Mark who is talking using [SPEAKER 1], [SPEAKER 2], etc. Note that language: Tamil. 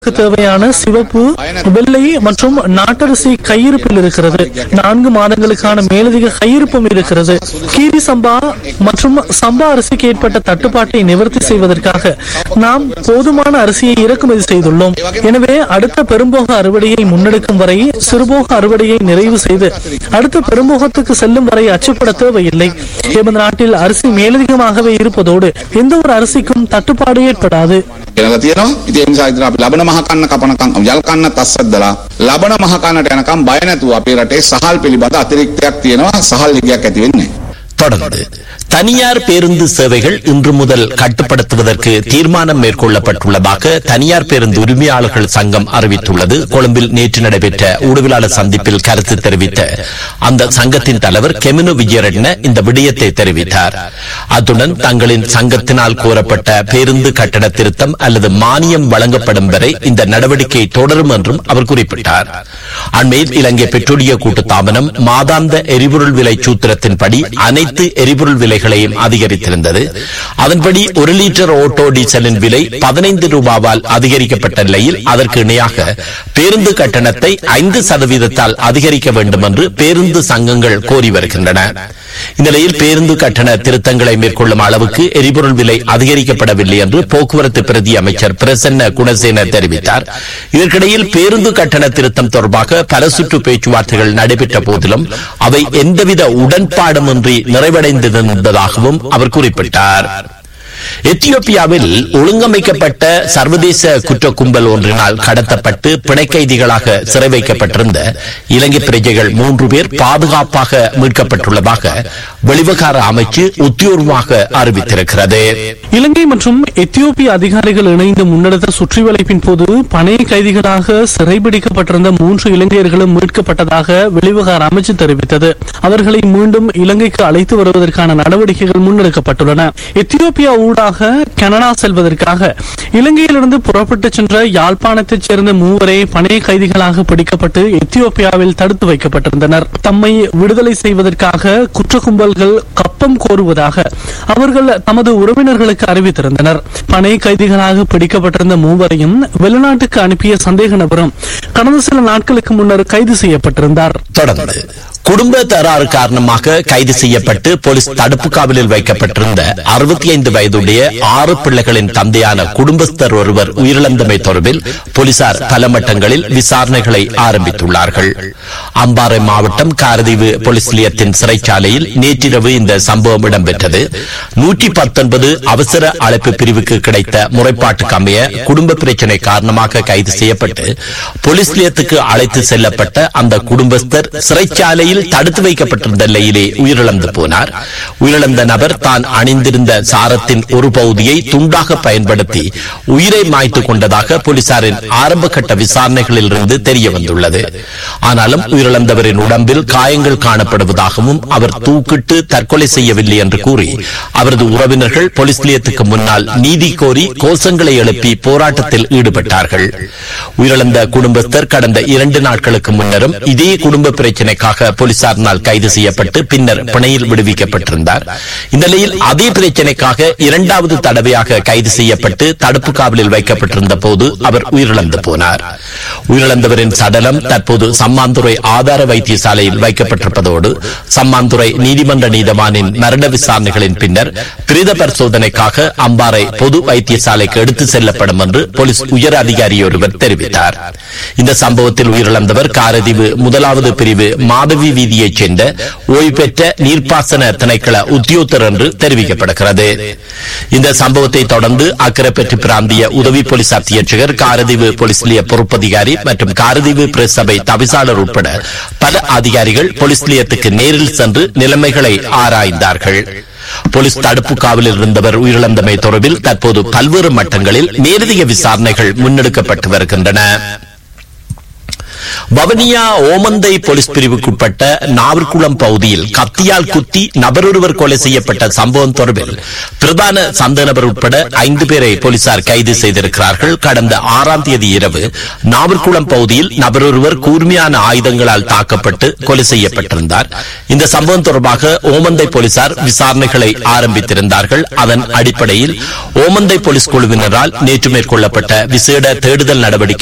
[SPEAKER 1] தேவையான சிவப்பு வெள்ளை மற்றும் நாட்டரிசி கையிருப்பில் இருக்கிறது நான்கு மாதங்களுக்கான மேலதிக கையிருப்பும் இருக்கிறது கீரி சம்பா மற்றும் சம்பா அரிசிக்கு ஏற்பட்ட தட்டுப்பாட்டை நிவர்த்தி செய்வதற்காக நாம் போதுமான அரிசியை இறக்குமதி செய்துள்ளோம் எனவே அடுத்த பெரும்போக அறுவடையை முன்னெடுக்கும் வரை சிறுபோக அறுவடையை நிறைவு செய்து அடுத்த பெரும்போகத்துக்கு செல்லும் வரை அச்சுப்பட தேவையில்லை எமது நாட்டில் அரிசி மேலதிகமாகவே இருப்பதோடு எந்த ஒரு அரிசிக்கும் தட்டுப்பாடு ஏற்படாது
[SPEAKER 2] කියලා තියෙනවා. ඉතින් ඒ නිසා ඉතින් අපි ලබන මහ කන්න කපනකම් යල් කන්න තස්සද්දලා ලබන මහ කන්නට යනකම් බය නැතුව අපේ රටේ සහල් පිළිබඳ අතිරික්තයක් තියෙනවා. සහල් ලිගයක් ඇති වෙන්නේ.
[SPEAKER 3] தொடர்ந்து தனியார் பேருந்து சேவைகள் இன்று முதல் கட்டுப்படுத்துவதற்கு தீர்மானம் மேற்கொள்ளப்பட்டுள்ளதாக தனியார் பேருந்து உரிமையாளர்கள் சங்கம் அறிவித்துள்ளது கொழும்பில் நேற்று நடைபெற்ற ஊடகவியலாளர் சந்திப்பில் கருத்து தெரிவித்த அந்த சங்கத்தின் தலைவர் கெமினு விஜயரட்ன இந்த விடயத்தை தெரிவித்தார் அத்துடன் தங்களின் சங்கத்தினால் கோரப்பட்ட பேருந்து கட்டண திருத்தம் அல்லது மானியம் வழங்கப்படும் வரை இந்த நடவடிக்கை தொடரும் என்றும் அவர் குறிப்பிட்டார் அண்மையில் இலங்கை பெட்ரோலிய கூட்டுத்தாபனம் மாதாந்த எரிபொருள் விலை சூத்திரத்தின்படி அனைத்து எரிபொருள் விலைகளையும் அதிகரித்திருந்தது அதன்படி ஒரு லிட்டர் ஓட்டோ டீசலின் விலை பதினைந்து ரூபாவால் அதிகரிக்கப்பட்ட நிலையில் அதற்கு இணையாக பேருந்து கட்டணத்தை ஐந்து சதவீதத்தால் அதிகரிக்க வேண்டும் என்று பேருந்து சங்கங்கள் கோரி வருகின்றன இந்நிலையில் பேருந்து கட்டண திருத்தங்களை மேற்கொள்ளும் அளவுக்கு எரிபொருள் விலை அதிகரிக்கப்படவில்லை என்று போக்குவரத்து பிரதி அமைச்சர் பிரசன்ன குணசேன தெரிவித்தார் இதற்கிடையில் பேருந்து கட்டண திருத்தம் தொடர்பாக பல சுற்று பேச்சுவார்த்தைகள் நடைபெற்ற போதிலும் அவை எந்தவித உடன்பாடுமின்றி நிறைவடைந்திருந்ததாகவும் அவர் குறிப்பிட்டார் எத்தியோப்பியாவில் ஒழுங்கமைக்கப்பட்ட சர்வதேச குற்ற கும்பல் ஒன்றினால் கடத்தப்பட்டு பிணை கைதிகளாக சிறை வைக்கப்பட்டிருந்த இலங்கை பிரஜைகள் மூன்று பேர் பாதுகாப்பாக மீட்கப்பட்டுள்ளதாக வெளிவகார அமைச்சு உத்தியோகமாக அறிவித்திருக்கிறது
[SPEAKER 1] இலங்கை மற்றும் எத்தியோப்பிய அதிகாரிகள் இணைந்து முன்னெடுத்த சுற்றி வளைப்பின் போது பணைய கைதிகளாக சிறைபிடிக்கப்பட்டிருந்த மூன்று இலங்கையர்களும் மீட்கப்பட்டதாக வெளிவிவகார அமைச்சு தெரிவித்தது அவர்களை மீண்டும் இலங்கைக்கு அழைத்து வருவதற்கான நடவடிக்கைகள் முன்னெடுக்கப்பட்டுள்ளன எத்தியோப்பியா ஊடாக கனடா செல்வதற்காக இலங்கையிலிருந்து புறப்பட்டு சென்ற யாழ்ப்பாணத்தைச் சேர்ந்த மூவரே பணைய கைதிகளாக பிடிக்கப்பட்டு எத்தியோப்பியாவில் தடுத்து வைக்கப்பட்டிருந்தனர் தம்மை விடுதலை செய்வதற்காக குற்ற கும்பல்கள் கப்பம் கோருவதாக அவர்கள் தமது உறவினர்களுக்கு அறிவித்திருந்தனர் பணை கைதிகளாக பிடிக்கப்பட்டிருந்த மூவரையும் வெளிநாட்டுக்கு அனுப்பிய சந்தேக நபரும் கடந்த சில நாட்களுக்கு முன்னர் கைது செய்யப்பட்டிருந்தார்
[SPEAKER 3] தொடர்ந்து குடும்ப தகராறு காரணமாக கைது செய்யப்பட்டு போலீஸ் தடுப்பு காவலில் வைக்கப்பட்டிருந்த அறுபத்தி ஐந்து வயதுடைய ஆறு பிள்ளைகளின் தந்தையான குடும்பஸ்தர் ஒருவர் உயிரிழந்தமை தொடர்பில் போலீசார் பல மட்டங்களில் விசாரணைகளை ஆரம்பித்துள்ளார்கள் அம்பாறை மாவட்டம் காரதீவு போலீஸ் நிலையத்தின் சிறைச்சாலையில் நேற்றிரவு இந்த சம்பவம் இடம்பெற்றது நூற்றி பத்தொன்பது அவசர அழைப்பு பிரிவுக்கு கிடைத்த முறைப்பாட்டுக்கு அமைய குடும்ப பிரச்சினை காரணமாக கைது செய்யப்பட்டு போலீஸ் நிலையத்துக்கு அழைத்து செல்லப்பட்ட அந்த குடும்பஸ்தர் சிறைச்சாலையில் தடுத்து வைக்கப்பட்டிருந்த நிலையிலே உயிரிழந்து போனார் உயிரிழந்த நபர் தான் அணிந்திருந்த சாரத்தின் ஒரு பகுதியை துண்டாக பயன்படுத்தி உயிரை மாய்த்துக் கொண்டதாக போலீசாரின் ஆரம்ப கட்ட விசாரணைகளில் இருந்து தெரிய வந்துள்ளது ஆனாலும் உயிரிழந்தவரின் உடம்பில் காயங்கள் காணப்படுவதாகவும் அவர் தூக்கிட்டு தற்கொலை செய்யவில்லை என்று கூறி அவரது உறவினர்கள் போலீஸ் நிலையத்துக்கு முன்னால் நீதி கோரி கோஷங்களை எழுப்பி போராட்டத்தில் ஈடுபட்டார்கள் உயிரிழந்த குடும்பஸ்தர் கடந்த இரண்டு நாட்களுக்கு முன்னரும் இதே குடும்ப பிரச்சினைக்காக போலீசாரினால் கைது செய்யப்பட்டு பின்னர் பிணையில் விடுவிக்கப்பட்டிருந்தார் இந்த நிலையில் அதே பிரச்சினைக்காக இரண்டாவது தடவையாக கைது செய்யப்பட்டு தடுப்பு காவலில் வைக்கப்பட்டிருந்த போது அவர் உயிரிழந்து போனார் உயிரிழந்தவரின் சடலம் தற்போது சம்மாந்துறை ஆதார வைத்தியசாலையில் வைக்கப்பட்டிருப்பதோடு சம்மாந்துறை நீதிமன்ற நீதவானின் மரண விசாரணைகளின் பின்னர் பிரேத பரிசோதனைக்காக அம்பாறை பொது வைத்தியசாலைக்கு எடுத்து செல்லப்படும் என்று போலீஸ் உயர் அதிகாரி ஒருவர் தெரிவித்தார் இந்த சம்பவத்தில் உயிரிழந்தவர் காரதீவு முதலாவது பிரிவு மாதவி வீதியைச் சேர்ந்த ஓய்வு பெற்ற நீர்ப்பாசன திணைக்கள உத்தியோகத்தர் என்று தெரிவிக்கப்படுகிறது இந்த சம்பவத்தை தொடர்ந்து அக்கரைப்பற்று பிராந்திய உதவி போலீஸ் அத்தியட்சகர் காரதீவு போலீஸ் நிலைய பொறுப்பதிகாரி மற்றும் காரதீவு பிரஸ் சபை தவிசாளர் உட்பட பல அதிகாரிகள் போலீஸ் நிலையத்துக்கு நேரில் சென்று நிலைமைகளை ஆராய்ந்தார்கள் போலீஸ் தடுப்பு காவலில் இருந்தவர் உயிரிழந்தமை தொடர்பில் தற்போது பல்வேறு மட்டங்களில் மேலதிக விசாரணைகள் முன்னெடுக்கப்பட்டு வருகின்றன வவனியா ஓமந்தை போலீஸ் பிரிவுக்குட்பட்ட நாவர்குளம் பகுதியில் கத்தியால் குத்தி நபரொருவர் கொலை செய்யப்பட்ட சம்பவம் தொடர்பில் பிரதான சந்த நபர் உட்பட ஐந்து பேரை போலீசார் கைது செய்திருக்கிறார்கள் கடந்த ஆறாம் தேதி இரவு நாவர்குளம் பகுதியில் நபரொருவர் கூர்மையான ஆயுதங்களால் தாக்கப்பட்டு கொலை செய்யப்பட்டிருந்தார் இந்த சம்பவம் தொடர்பாக ஓமந்தை போலீசார் விசாரணைகளை ஆரம்பித்திருந்தார்கள் அதன் அடிப்படையில் ஓமந்தை போலீஸ் குழுவினரால் நேற்று மேற்கொள்ளப்பட்ட விசேட தேடுதல் நடவடிக்கை